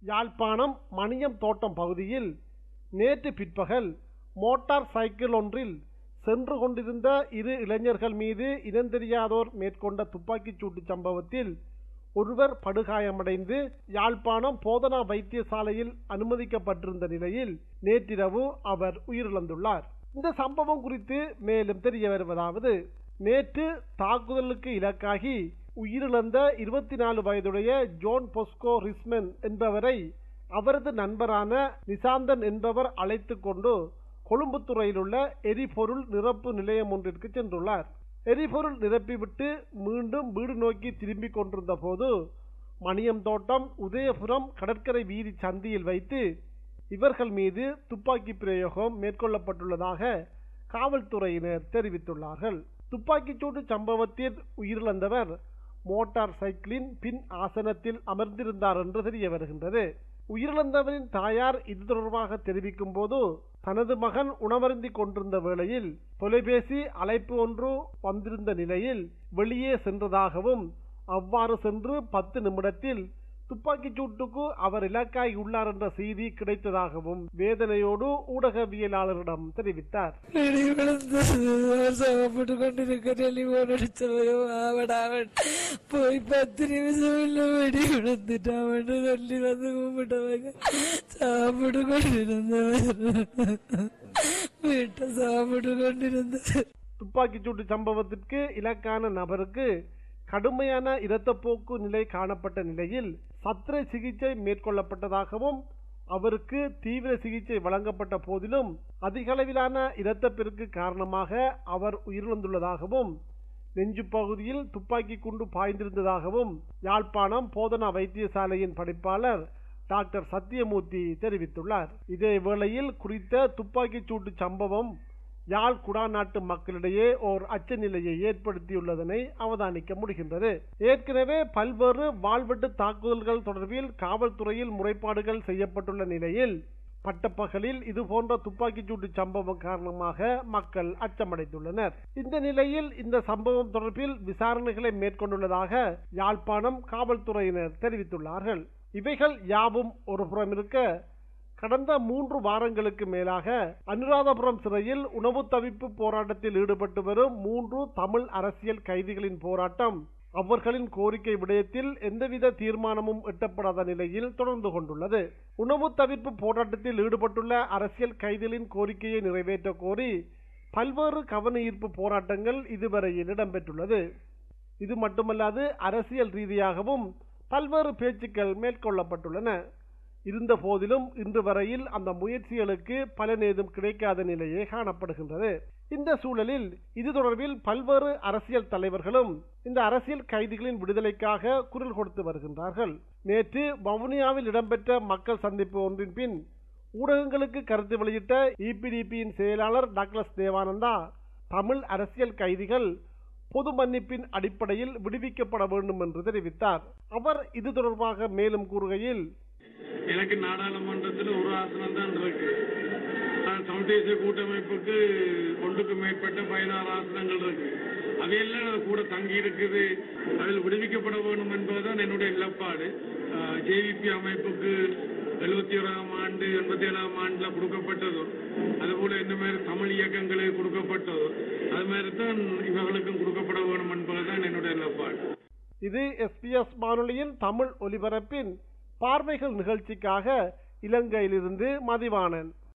யாழ்ப்பாணம் மணியம் தோட்டம் பகுதியில் நேற்று பிற்பகல் மோட்டார் சைக்கிள் ஒன்றில் சென்று கொண்டிருந்த இரு இளைஞர்கள் மீது இனந்தெரியாதோர் மேற்கொண்ட துப்பாக்கிச் சூட்டு சம்பவத்தில் ஒருவர் படுகாயமடைந்து யாழ்ப்பாணம் போதனா வைத்தியசாலையில் அனுமதிக்கப்பட்டிருந்த நிலையில் நேற்றிரவு அவர் உயிரிழந்துள்ளார் இந்த சம்பவம் குறித்து மேலும் தெரிய வருவதாவது நேற்று தாக்குதலுக்கு இலக்காகி உயிரிழந்த இருபத்தி நாலு வயதுடைய ஜோன் பொஸ்கோ ரிஸ்மென் என்பவரை அவரது நண்பரான நிசாந்தன் என்பவர் அழைத்து கொண்டு கொழும்புத்துறையில் உள்ள எரிபொருள் நிரப்பு நிலையம் ஒன்றிற்கு சென்றுள்ளார் எரிபொருள் நிரப்பிவிட்டு மீண்டும் வீடு நோக்கி திரும்பிக் கொண்டிருந்த போது மணியம் தோட்டம் உதயபுரம் கடற்கரை வீதி சந்தியில் வைத்து இவர்கள் மீது துப்பாக்கி பிரயோகம் மேற்கொள்ளப்பட்டுள்ளதாக காவல்துறையினர் தெரிவித்துள்ளார்கள் துப்பாக்கிச்சூடு சம்பவத்தில் உயிரிழந்தவர் மோட்டார் சைக்கிளின் பின் ஆசனத்தில் அமர்ந்திருந்தார் என்று தெரிய வருகின்றது உயிரிழந்தவரின் தாயார் இது தொடர்பாக தெரிவிக்கும் போது தனது மகன் உணவருந்தி கொண்டிருந்த வேளையில் தொலைபேசி அழைப்பு ஒன்று வந்திருந்த நிலையில் வெளியே சென்றதாகவும் அவ்வாறு சென்று பத்து நிமிடத்தில் துப்பாக்கிச் சூட்டுக்கு அவர் இலக்காகி உள்ளார் என்ற செய்தி கிடைத்ததாகவும் வேதனையோடு ஊடகவியலாளரிடம் தெரிவித்தார் வெடி விழுந்தது அவர் சாப்பிட்டு கொண்டிருக்க டெலிபோன் அடிச்சவையோ அவன் அவன் போய் பத்து நிமிஷம் இல்ல வெடி விழுந்துட்டான் சொல்லி வந்து கும்பிட்டவங்க சாப்பிட்டு கொண்டிருந்தவர் வீட்டை சாப்பிட்டு கொண்டிருந்தவர் துப்பாக்கிச் சூட்டு சம்பவத்திற்கு இலக்கான நபருக்கு கடுமையான இரத்தப்போக்கு நிலை காணப்பட்ட நிலையில் சத்திர சிகிச்சை மேற்கொள்ளப்பட்டதாகவும் அவருக்கு தீவிர சிகிச்சை வழங்கப்பட்ட போதிலும் அதிக அளவிலான இரத்தப்பெருக்கு காரணமாக அவர் உயிரிழந்துள்ளதாகவும் நெஞ்சு பகுதியில் துப்பாக்கி குண்டு பாய்ந்திருந்ததாகவும் யாழ்ப்பாணம் போதனா வைத்தியசாலையின் படிப்பாளர் டாக்டர் சத்தியமூர்த்தி தெரிவித்துள்ளார் இதே வேளையில் குறித்த துப்பாக்கிச் சூட்டு சம்பவம் யாழ் குடாநாட்டு மக்களிடையே ஓர் அச்ச நிலையை ஏற்படுத்தியுள்ளதனை அவதானிக்க முடிகின்றது ஏற்கனவே பல்வேறு வாழ்வெட்டு தாக்குதல்கள் தொடர்பில் காவல்துறையில் முறைப்பாடுகள் செய்யப்பட்டுள்ள நிலையில் பட்டப்பகலில் இதுபோன்ற துப்பாக்கிச் சூட்டு சம்பவம் காரணமாக மக்கள் அச்சமடைந்துள்ளனர் இந்த நிலையில் இந்த சம்பவம் தொடர்பில் விசாரணைகளை மேற்கொண்டுள்ளதாக யாழ்ப்பாணம் காவல்துறையினர் தெரிவித்துள்ளார்கள் இவைகள் யாவும் ஒரு புறம் இருக்க கடந்த மூன்று வாரங்களுக்கு மேலாக அனுராதபுரம் சிறையில் உணவு தவிப்பு போராட்டத்தில் ஈடுபட்டு வரும் மூன்று தமிழ் அரசியல் கைதிகளின் போராட்டம் அவர்களின் கோரிக்கை விடயத்தில் எந்தவித தீர்மானமும் எட்டப்படாத நிலையில் தொடர்ந்து கொண்டுள்ளது உணவு தவிர்ப்பு போராட்டத்தில் ஈடுபட்டுள்ள அரசியல் கைதிகளின் கோரிக்கையை நிறைவேற்ற கோரி பல்வேறு கவன ஈர்ப்பு போராட்டங்கள் இதுவரையில் இடம்பெற்றுள்ளது இது மட்டுமல்லாது அரசியல் ரீதியாகவும் பல்வேறு பேச்சுக்கள் மேற்கொள்ளப்பட்டுள்ளன இருந்த போதிலும் இன்று வரையில் அந்த முயற்சிகளுக்கு பலன் ஏதும் கிடைக்காத நிலையே காணப்படுகின்றது இந்த சூழலில் இது தொடர்பில் பல்வேறு அரசியல் தலைவர்களும் இந்த அரசியல் கைதிகளின் விடுதலைக்காக குரல் கொடுத்து வருகின்றார்கள் நேற்று வவுனியாவில் இடம்பெற்ற மக்கள் சந்திப்பு ஒன்றின் பின் ஊடகங்களுக்கு கருத்து வெளியிட்ட இபிடிபியின் செயலாளர் டாக்டர் தேவானந்தா தமிழ் அரசியல் கைதிகள் பொது மன்னிப்பின் அடிப்படையில் விடுவிக்கப்பட வேண்டும் என்று தெரிவித்தார் அவர் இது தொடர்பாக மேலும் கூறுகையில் எனக்கு நாடாளுமன்றத்தில் ஒரு ஆசனம் தான் இருக்கு நான் தமிழ் தேசிய கூட்டமைப்புக்கு ஒன்றுக்கு மேற்பட்ட பதினாறு ஆசனங்கள் இருக்கு அதையெல்லாம் கூட தங்கி இருக்குது அதில் விடுவிக்கப்பட வேண்டும் என்பதுதான் என்னுடைய நிலப்பாடு ஜேவிபி அமைப்புக்கு எழுபத்தி ஓராம் ஆண்டு எண்பத்தி ஏழாம் ஆண்டுல கொடுக்கப்பட்டதோ அதுபோல இந்த மாதிரி தமிழ் இயக்கங்களுக்கு கொடுக்கப்பட்டதோ அது மாதிரி தான் இவர்களுக்கும் கொடுக்கப்பட வேண்டும் என்பதுதான் என்னுடைய நிலப்பாடு இது எஸ்பிஎஸ் வானொலியின் தமிழ் ஒலிபரப்பின் பார்வைகள் நிகழ்ச்சிக்காக இலங்கையிலிருந்து மதிவாணன்